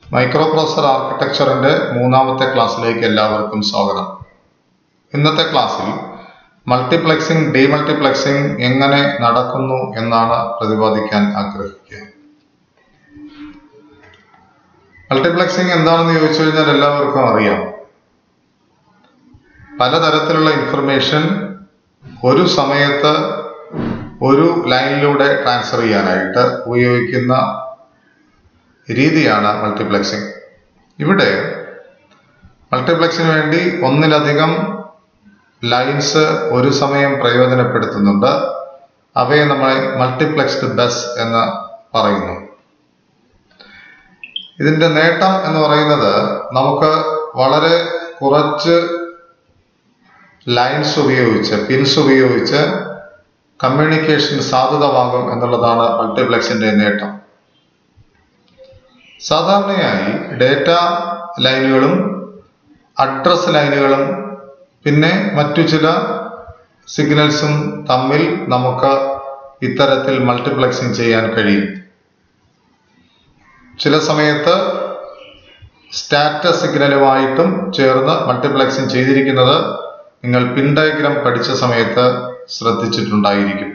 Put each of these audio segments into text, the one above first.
micro processor ആർക്കിടെക്ചറിന്റെ മൂന്നാമത്തെ ക്ലാസ്സിലേക്ക് എല്ലാവർക്കും സ്വാഗതം ഇന്നത്തെ ക്ലാസ്സിൽ മൾട്ടിപ്ലക്സിംഗ് ഡീമൾട്ടിപ്ലക്സിംഗ് എങ്ങനെ നടക്കുന്നു എന്നാണ് പ്രതിപാദിക്കാൻ ആഗ്രഹിക്കുക മൾട്ടിപ്ലക്സിംഗ് എന്താണെന്ന് ചോദിച്ചു കഴിഞ്ഞാൽ എല്ലാവർക്കും അറിയാം പലതരത്തിലുള്ള ഇൻഫർമേഷൻ ഒരു സമയത്ത് ഒരു ലൈനിലൂടെ ട്രാൻസ്ഫർ ചെയ്യാനായിട്ട് ഉപയോഗിക്കുന്ന രീതിയാണ് മൾട്ടിപ്ലക്സിംഗ് ഇവിടെ മൾട്ടിപ്ലക്സിന് വേണ്ടി ഒന്നിലധികം ലൈൻസ് ഒരു സമയം പ്രയോജനപ്പെടുത്തുന്നുണ്ട് അവയെ നമ്മൾ മൾട്ടിപ്ലക്സ്ഡ് ബസ് എന്ന് പറയുന്നു ഇതിന്റെ നേട്ടം എന്ന് പറയുന്നത് നമുക്ക് വളരെ കുറച്ച് ലൈൻസ് ഉപയോഗിച്ച് പിൻസ് ഉപയോഗിച്ച് കമ്മ്യൂണിക്കേഷൻ സാധ്യതമാകും എന്നുള്ളതാണ് മൾട്ടിപ്ലക്സിന്റെ നേട്ടം സാധാരണയായി ഡേറ്റ ലൈനുകളും അഡ്രസ് ലൈനുകളും പിന്നെ മറ്റു ചില സിഗ്നൽസും തമ്മിൽ നമുക്ക് ഇത്തരത്തിൽ മൾട്ടിപ്ലക്സിംഗ് ചെയ്യാൻ കഴിയും ചില സമയത്ത് സ്റ്റാറ്റസ് സിഗ്നലുമായിട്ടും ചേർന്ന് മൾട്ടിപ്ലക്സിംഗ് ചെയ്തിരിക്കുന്നത് നിങ്ങൾ പിൻ ഡയഗ്രാം പഠിച്ച സമയത്ത് ശ്രദ്ധിച്ചിട്ടുണ്ടായിരിക്കും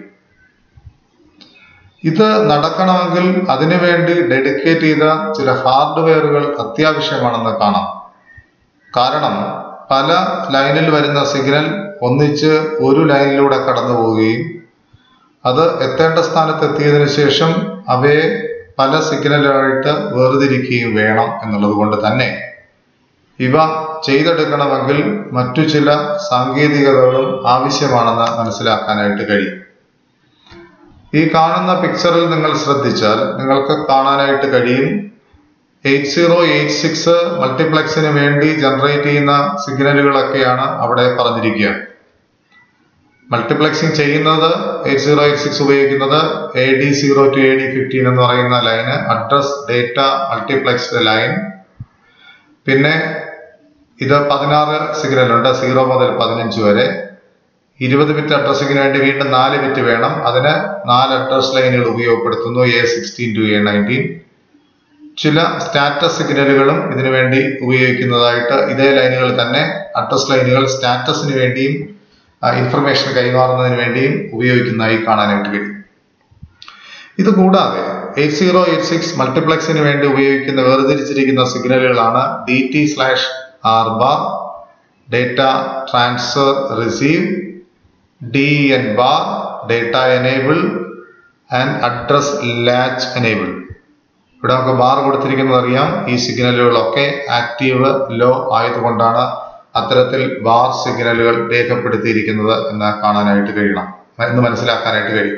ഇത് നടക്കണമെങ്കിൽ അതിനുവേണ്ടി ഡെഡിക്കേറ്റ് ചെയ്ത ചില ഹാർഡ്വെയറുകൾ അത്യാവശ്യമാണെന്ന് കാണാം കാരണം പല ലൈനിൽ വരുന്ന സിഗ്നൽ ഒന്നിച്ച് ഒരു ലൈനിലൂടെ കടന്നു പോവുകയും അത് എത്തേണ്ട സ്ഥാനത്ത് എത്തിയതിനു ശേഷം അവയെ പല സിഗ്നലുകളായിട്ട് വേർതിരിക്കുകയും വേണം എന്നുള്ളത് കൊണ്ട് തന്നെ ഇവ ചെയ്തെടുക്കണമെങ്കിൽ മറ്റു ചില സാങ്കേതികതകളും ആവശ്യമാണെന്ന് മനസ്സിലാക്കാനായിട്ട് കഴിയും ഈ കാണുന്ന പിക്ചറിൽ നിങ്ങൾ ശ്രദ്ധിച്ചാൽ നിങ്ങൾക്ക് കാണാനായിട്ട് കഴിയും എയ്റ്റ് സീറോ എയ്റ്റ് സിക്സ് മൾട്ടിപ്ലക്സിന് വേണ്ടി ജനറേറ്റ് ചെയ്യുന്ന സിഗ്നലുകളൊക്കെയാണ് അവിടെ പറഞ്ഞിരിക്കുക മൾട്ടിപ്ലക്സിംഗ് ചെയ്യുന്നത് എയ്റ്റ് സീറോ എയ്റ്റ് സിക്സ് ഉപയോഗിക്കുന്നത് A D zero to A D fifteen എന്ന് പറയുന്ന ലൈന് അഡ്രസ് ഡേറ്റ മൾട്ടിപ്ലക്സ്ഡ് ലൈൻ പിന്നെ ഇത് പതിനാറ് സിഗ്നൽ ഉണ്ട് സീറോ മുതൽ പതിനഞ്ച് വരെ ഇരുപത് ബിറ്റ് അഡ്രസ്സിങ്ങിന് വേണ്ടി വീണ്ടും നാല് ബിറ്റ് വേണം അതിന് നാല് അഡ്രസ് ലൈനുകൾ ഉപയോഗപ്പെടുത്തുന്നു A sixteen to A nineteen ചില സ്റ്റാറ്റസ് സിഗ്നലുകളും ഇതിനു വേണ്ടി ഉപയോഗിക്കുന്നതായിട്ട് ഇതേ ലൈനുകൾ തന്നെ അഡ്രസ് ലൈനുകൾ സ്റ്റാറ്റസിന് വേണ്ടിയും ഇൻഫർമേഷൻ കൈമാറുന്നതിന് വേണ്ടിയും ഉപയോഗിക്കുന്നതായി കാണാനായിട്ട് കഴിയും ഇത് കൂടാതെ എയ്റ്റ് സീറോ എയ്റ്റ് സിക്സ് മൾട്ടിപ്ലക്സിന് വേണ്ടി ഉപയോഗിക്കുന്ന വേർതിരിച്ചിരിക്കുന്ന സിഗ്നലുകളാണ് D T slash R bar data transfer receive D N bar data enable and address latch enable ഇവിടെ നമുക്ക് ബാർ കൊടുത്തിരിക്കുന്നത് അറിയാം ഈ സിഗ്നലുകളൊക്കെ ആക്റ്റീവ് ലോ ആയതുകൊണ്ടാണ് അത്തരത്തിൽ ബാർ സിഗ്നലുകൾ രേഖപ്പെടുത്തിയിരിക്കുന്നത് എന്ന് കാണാനായിട്ട് കഴിയണം എന്ന് മനസ്സിലാക്കാനായിട്ട് കഴിയും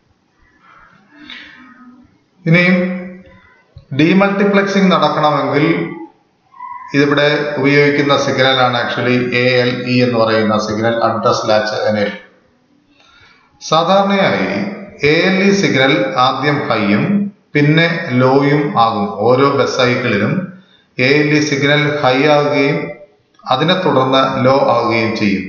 ഇനിയും ഡീമൾട്ടിപ്ലക്സിംഗ് നടക്കണമെങ്കിൽ ഇതിവിടെ ഉപയോഗിക്കുന്ന സിഗ്നലാണ് ആക്ച്വലി എ എൽ ഇ എന്ന് പറയുന്ന സിഗ്നൽ അഡ്രസ് ലാച്ച് എനേബിൾ സാധാരണയായി എ എൽ ഇ സിഗ്നൽ ആദ്യം ഹൈയും പിന്നെ ലോയും ആകും ഓരോ ബസ് സൈക്കിളിലും A L E signal high ആകുകയും അതിനെ തുടർന്ന് ലോ ആവുകയും ചെയ്യും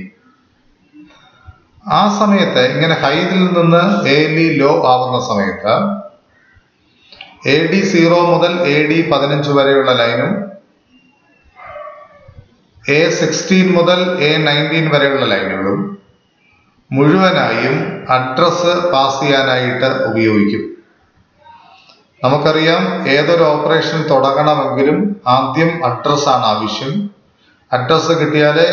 ആ സമയത്ത് ഇങ്ങനെ ഹൈയിൽ നിന്ന് എ എൽ ഇ ലോ ആവുന്ന സമയത്ത് എ ഡി സീറോ മുതൽ എ ഡി പതിനഞ്ച് വരെയുള്ള ലൈനും എ സിക്സ്റ്റീൻ മുതൽ എ നയൻറ്റീൻ വരെയുള്ള ലൈനുകളും മുഴുവനായും അഡ്രസ്സ് പാസ് ചെയ്യാനായിട്ട് ഉപയോഗിക്കും നമുക്കറിയാം ഏതൊരു ഓപ്പറേഷൻ തുടങ്ങണമെങ്കിലും ആദ്യം അഡ്രസ്സാണ് ആവശ്യം അഡ്രസ്സ് കിട്ടിയാലേ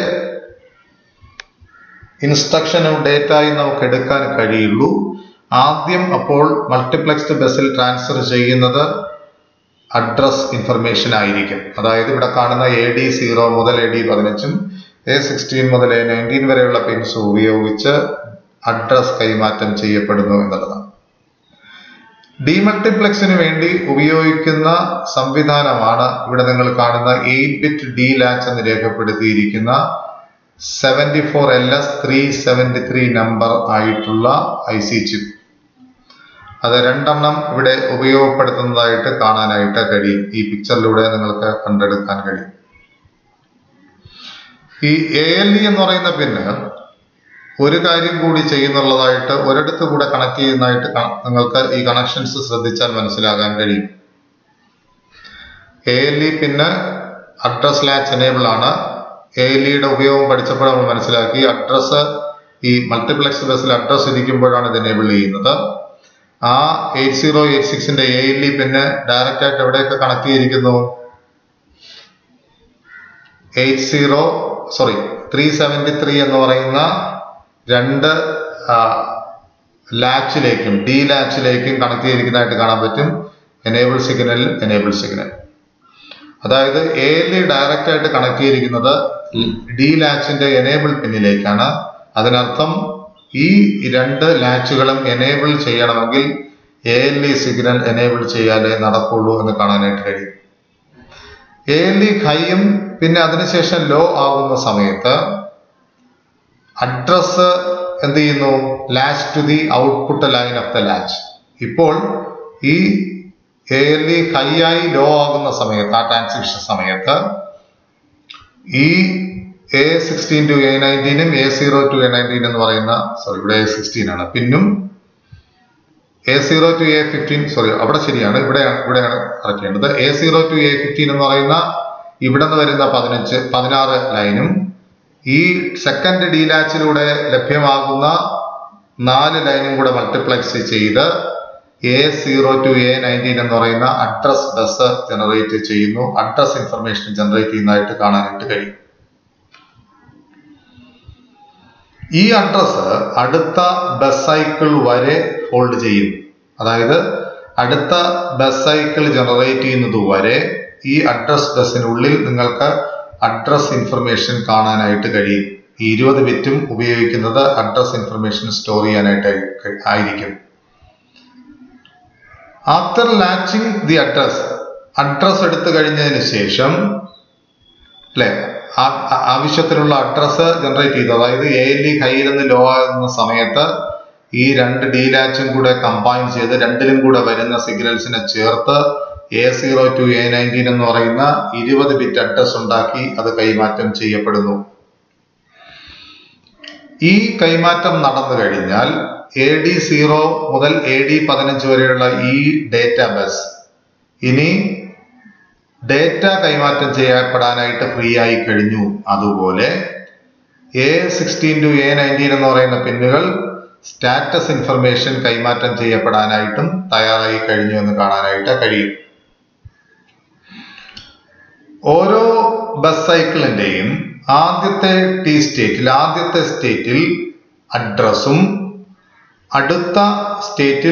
ഇൻസ്ട്രക്ഷനും ഡേറ്റയും നമുക്ക് എടുക്കാൻ കഴിയുള്ളൂ ആദ്യം അപ്പോൾ മൾട്ടിപ്ലക്സ്ഡ് ബസ്സിൽ ട്രാൻസ്ഫർ ചെയ്യുന്നത് അഡ്രസ് ഇൻഫർമേഷൻ ആയിരിക്കും അതായത് ഇവിടെ കാണുന്ന എ ഡി സീറോ മുതൽ എ ഡി പതിനഞ്ചും എ സിക്സ്റ്റീൻ മുതൽ എ നയൻറ്റീൻ വരെയുള്ള പിൻസ് ഉപയോഗിച്ച് അഡ്രസ് കൈമാറ്റം ചെയ്യപ്പെടുന്നു എന്നുള്ളതാണ് ഡിമൾട്ടിപ്ലക്സിന് വേണ്ടി ഉപയോഗിക്കുന്ന സംവിധാനമാണ് ഇവിടെ നിങ്ങൾ കാണുന്ന എയ്റ്റ് ബിറ്റ് ഡി ലാച്ച് എന്ന് രേഖപ്പെടുത്തിയിരിക്കുന്ന seventy four L S three seventy three number ആയിട്ടുള്ള ഐ സി ചിപ്പ് അത് രണ്ടെണ്ണം ഇവിടെ ഉപയോഗപ്പെടുത്തുന്നതായിട്ട് കാണാനായിട്ട് കഴിയും ഈ പിക്ചറിലൂടെ നിങ്ങൾക്ക് കണ്ടെടുക്കാൻ കഴിയും ഈ എ എൽ ഇ എന്ന് പറയുന്ന പിന്നെ ഒരു കാര്യം കൂടി ചെയ്യുന്നുള്ളതായിട്ട് ഒരിടത്ത് കൂടെ കണക്ട് ചെയ്യുന്നതായിട്ട് ക- നിങ്ങൾക്ക് ഈ കണക്ഷൻസ് ശ്രദ്ധിച്ചാൽ മനസ്സിലാകാൻ കഴിയും എ എൽ ഇ പിന്നെ അഡ്രസ് ലാച്ച് എനേബിൾ ആണ് എ എൽ ഇയുടെ ഉപയോഗം പഠിച്ചപ്പോൾ നമ്മൾ മനസ്സിലാക്കി അഡ്രസ്സ് ഈ മൾട്ടിപ്ലക്സ് ബസ്സിൽ അഡ്രസ് ഇരിക്കുമ്പോഴാണ് ഇത് എനേബിൾ ചെയ്യുന്നത് ആ എയ്റ്റ് സീറോ എയ്റ്റ് സിക്സിന്റെ എ എൽ ഇ പിന്നെ ഡയറക്റ്റ് ആയിട്ട് എവിടെയൊക്കെ കണക്ട് ചെയ്തിരിക്കുന്നു eight zero sorry three seventy three എന്ന് പറയുന്ന രണ്ട് ലാച്ചിലേക്കും ഡി ലാച്ചിലേക്കും കണക്ട് ചെയ്തിരിക്കുന്നതായിട്ട് കാണാൻ പറ്റും എനേബിൾ സിഗ്നൽ എനേബിൾ സിഗ്നൽ അതായത് എ എൽ ഇ ഡയറക്റ്റ് ആയിട്ട് കണക്ട് ചെയ്തിരിക്കുന്നത് ഡി ലാച്ചിന്റെ എനേബിൾ പിന്നിലേക്കാണ് അതിനർത്ഥം ഈ രണ്ട് ലാച്ചുകളും എനേബിൾ ചെയ്യണമെങ്കിൽ A L E signal enable ചെയ്യാനേ നടക്കുള്ളൂ എന്ന് കാണാനായിട്ട് കഴിയും എ എൽ ഇ ഹൈയും പിന്നെ അതിനുശേഷം ലോ ആകുന്ന സമയത്ത് അഡ്രസ് എന്ത് ചെയ്യുന്നു latch to the output line of the latch ഇപ്പോൾ ഈ എ എൽ ഇ ഹൈ ആയി ലോ ആകുന്ന സമയത്ത് ആ ട്രാൻസിഷൻ സമയത്ത് ഈ എ സിക്സ്റ്റീൻ ടു എ നയൻറ്റീനും A zero to A nineteen എന്ന് പറയുന്ന സോറി ഇവിടെ എ സിക്സ്റ്റീൻ ആണ് പിന്നും A zero to A fifteen sorry അവിടെ ശരിയാണ് ഇവിടെയാണ് ഇവിടെയാണ് ഇറക്കേണ്ടത് A zero to A fifteen എന്ന് പറയുന്ന ഇവിടെ നിന്ന് വരുന്ന പതിനഞ്ച് പതിനാറ് ലൈനും ഈ സെക്കൻഡ് ഡീലാച്ചിലൂടെ ലഭ്യമാകുന്ന നാല് ലൈനും കൂടെ മൾട്ടിപ്ലക്സ് ചെയ്ത് A zero to A nineteen എന്ന് പറയുന്ന അഡ്രസ് ബസ് ജനറേറ്റ് ചെയ്യുന്നു അഡ്രസ് ഇൻഫർമേഷൻ ജനറേറ്റ് ചെയ്യുന്നതായിട്ട് കാണാനായിട്ട് കഴിയും ഈ അഡ്രസ് അടുത്ത ബസ് സൈക്കിൾ വരെ ഹോൾഡ് ചെയ്യും അതായത് അടുത്ത ബസ് സൈക്കിൾ ജനറേറ്റ് ചെയ്യുന്നത് വരെ ഈ അഡ്രസ് ബസ്സിനുള്ളിൽ നിങ്ങൾക്ക് അഡ്രസ് ഇൻഫർമേഷൻ കാണാനായിട്ട് കഴിയും ഈ ഇരുപത് ബിറ്റും ഉപയോഗിക്കുന്നത് അഡ്രസ് ഇൻഫർമേഷൻ സ്റ്റോർ ചെയ്യാനായിട്ട് ആയിരിക്കും after latching the address address എടുത്തു കഴിഞ്ഞതിന് ശേഷം അല്ലെ ആവശ്യത്തിനുള്ള അഡ്രസ് ജനറേറ്റ് ചെയ്തു അതായത് എ എൽ ഇ കയ്യിൽ നിന്ന് ലോ ആകുന്ന സമയത്ത് ഈ രണ്ട് ഡി ലാച്ചും കൂടെ കമ്പൈൻ ചെയ്ത് രണ്ടിലും കൂടെ വരുന്ന സിഗ്നൽസിനെ ചേർത്ത് A zero to A nineteen എന്ന് പറയുന്ന ഇരുപത് ബിറ്റ് അഡ്രസ് ഉണ്ടാക്കി അത് കൈമാറ്റം ചെയ്യപ്പെടുന്നു ഈ കൈമാറ്റം നടന്നു കഴിഞ്ഞാൽ എ ഡി സീറോ മുതൽ എ ഡി പതിനഞ്ച് വരെയുള്ള ഈ ഡേറ്റ ബസ് ഇനി ഡേറ്റ കൈമാറ്റം ചെയ്യപ്പെടാനായിട്ട് ഫ്രീ ആയി കഴിഞ്ഞു അതുപോലെ A sixteen to A nineteen എന്ന് പറയുന്ന പിന്നുകൾ സ്റ്റാറ്റസ് ഇൻഫർമേഷൻ കൈമാറ്റം ചെയ്യപ്പെടാനായിട്ടും തയ്യാറായി കഴിഞ്ഞു എന്ന് കാണാനായിട്ട് കഴിയും ഓരോ ബസ് സൈക്കിളിന്റെയും ആദ്യത്തെ ടി സ്റ്റേറ്റിൽ ആദ്യത്തെ സ്റ്റേറ്റിൽ അഡ്രസ്സും അടുത്ത സ്റ്റേറ്റിൽ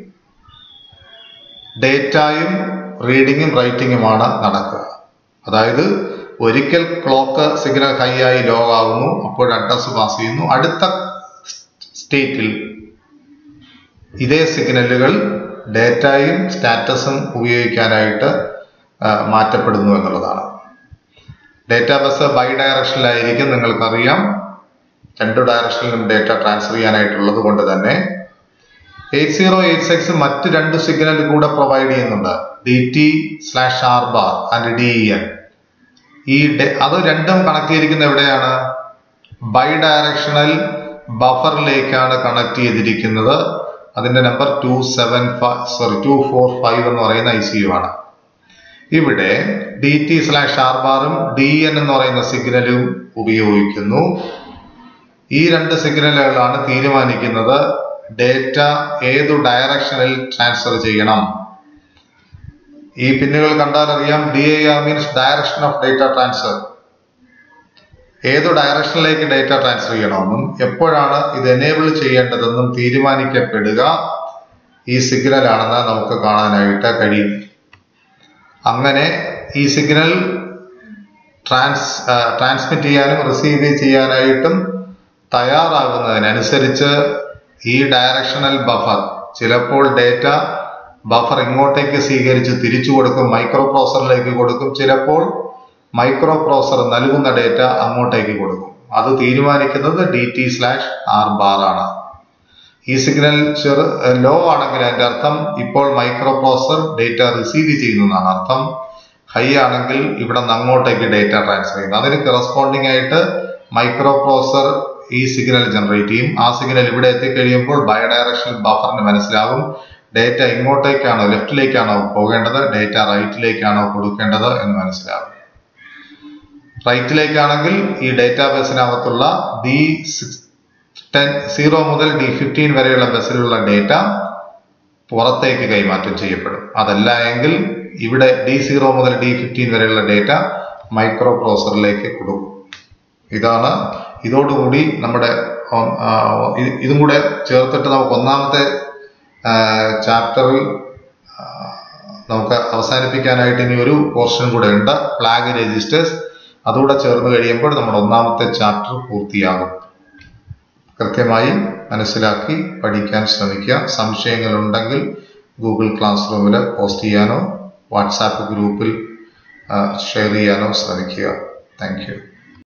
ഡേറ്റായും റീഡിങ്ങും റൈറ്റിങ്ങുമാണ് നടക്കുക അതായത് ഒരിക്കൽ ക്ലോക്ക് സിഗ്നൽ ഹൈ ആയി ലോ ആകുന്നു അപ്പോൾ അഡ്രസ് പാസ് ചെയ്യുന്നു അടുത്ത സ്റ്റേറ്റിൽ ഇതേ സിഗ്നലുകൾ ഡേറ്റയും സ്റ്റാറ്റസും ഉപയോഗിക്കാനായിട്ട് മാറ്റപ്പെടുന്നു എന്നുള്ളതാണ് ഡേറ്റ ബസ് ബൈ ഡയറക്ഷനിലായിരിക്കും നിങ്ങൾക്കറിയാം രണ്ട് ഡയറക്ഷനിലും ഡേറ്റ ട്രാൻസ്ഫർ ചെയ്യാനായിട്ടുള്ളത് കൊണ്ട് തന്നെ എയ്റ്റ് സീറോ എയ്റ്റ് സിക്സ് മറ്റ് രണ്ട് സിഗ്നൽ കൂടെ പ്രൊവൈഡ് ചെയ്യുന്നുണ്ട് D T slash R bar and D E N ഈ അത് രണ്ടും കണക്ട് ചെയ്തിരിക്കുന്നത് എവിടെയാണ് ബൈ ഡയറക്ഷണൽ ബഫറിലേക്കാണ് കണക്ട് ചെയ്തിരിക്കുന്നത് അതിന്റെ number two seven five sorry two four five എന്ന് പറയുന്ന ഐ സി യു ആണ് ഇവിടെ ഡി ടി സ്ലാഷ് ആർ ബാറും ഡി എൻ എന്ന് പറയുന്ന സിഗ്നലും ഉപയോഗിക്കുന്നു ഈ രണ്ട് സിഗ്നലുകളാണ് തീരുമാനിക്കുന്നത് ഡേറ്റ ഏതു ഡയറക്ഷനിൽ ട്രാൻസ്ഫർ ചെയ്യണം ഈ പിന്നുകൾ കണ്ടാൽ അറിയാം D I R means direction of data transfer ഏതു ഡയറക്ഷനിലേക്ക് ഡേറ്റ ട്രാൻസ്ഫർ ചെയ്യണമെന്നും എപ്പോഴാണ് ഇത് എനേബിൾ ചെയ്യേണ്ടതെന്നും തീരുമാനിക്കപ്പെടുക ഈ സിഗ്നൽ ആണെന്ന് നമുക്ക് കാണാനായിട്ട് കഴിയും അങ്ങനെ ഈ സിഗ്നൽ ട്രാൻസ് ട്രാൻസ്മിറ്റ് ചെയ്യാനും റിസീവ് ചെയ്യാനായിട്ടും തയ്യാറാകുന്നതിനനുസരിച്ച് ഈ ഡയറക്ഷണൽ ബഫർ ചിലപ്പോൾ ഡേറ്റ ബഫർ ഇങ്ങോട്ടേക്ക് സ്വീകരിച്ച് തിരിച്ചു കൊടുക്കും മൈക്രോ പ്രോസറിലേക്ക് കൊടുക്കും ചിലപ്പോൾ മൈക്രോ പ്രോസർ നൽകുന്ന ഡേറ്റ അങ്ങോട്ടേക്ക് കൊടുക്കും അത് തീരുമാനിക്കുന്നത് D T slash R bar ആണ് ഈ സിഗ്നൽ ചെറു ലോ ആണെങ്കിൽ അതിന്റെ അർത്ഥം ഇപ്പോൾ മൈക്രോ പ്രോസർ ഡേറ്റ റിസീവ് ചെയ്യുന്നതാണ് അർത്ഥം ഹൈ ആണെങ്കിൽ ഇവിടെ നിന്ന് അങ്ങോട്ടേക്ക് ഡേറ്റ ട്രാൻസ്ഫർ ചെയ്യുന്നു അതിന് കറസ്പോണ്ടിങ് ആയിട്ട് മൈക്രോ പ്രോസർ ഈ സിഗ്നൽ ജനറേറ്റ് ചെയ്യും ആ സിഗ്നൽ ഇവിടെ എത്തിക്കഴിയുമ്പോൾ ബയോഡയറക്ഷണൽ ബഫറിന് മനസ്സിലാകും ഡേറ്റ ഇങ്ങോട്ടേക്കാണോ ലെഫ്റ്റിലേക്കാണോ പോകേണ്ടത് ഡേറ്റ റൈറ്റിലേക്കാണോ കൊടുക്കേണ്ടത് എന്ന് മനസ്സിലാവും റൈറ്റിലേക്കാണെങ്കിൽ ഈ ഡേറ്റാബേസിനകത്തുള്ള ഡി സിക്സ് ടെൻ സീറോ മുതൽ ഡി ഫിഫ്റ്റീൻ വരെയുള്ള ബസ്സിലുള്ള ഡേറ്റ പുറത്തേക്ക് കൈമാറ്റം ചെയ്യപ്പെടും അതല്ല എങ്കിൽ ഇവിടെ ഡി സീറോ മുതൽ ഡി ഫിഫ്റ്റീൻ വരെയുള്ള ഡേറ്റ മൈക്രോ പ്രോസറിലേക്ക് കൊടുക്കും ഇതാണ് ഇതോടുകൂടി നമ്മുടെ ഇതും കൂടെ ചേർത്തിട്ട് നമുക്ക് ഒന്നാമത്തെ ചാപ്റ്ററിൽ നമുക്ക് അവസാനിപ്പിക്കാനായിട്ട് ഇനി ഒരു പോർഷൻ കൂടെ ഉണ്ട് ഫ്ലാഗ് രജിസ്റ്റേഴ്സ് അതുകൂടെ ചേർന്ന് കഴിയുമ്പോൾ നമ്മുടെ ഒന്നാമത്തെ ചാപ്റ്റർ പൂർത്തിയാകും കൃത്യമായി മനസ്സിലാക്കി പഠിക്കാൻ ശ്രമിക്കുക സംശയങ്ങളുണ്ടെങ്കിൽ ഗൂഗിൾ ക്ലാസ് റൂമിൽ പോസ്റ്റ് ചെയ്യാനോ വാട്സാപ്പ് ഗ്രൂപ്പിൽ ഷെയർ ചെയ്യാനോ ശ്രമിക്കുക താങ്ക് യു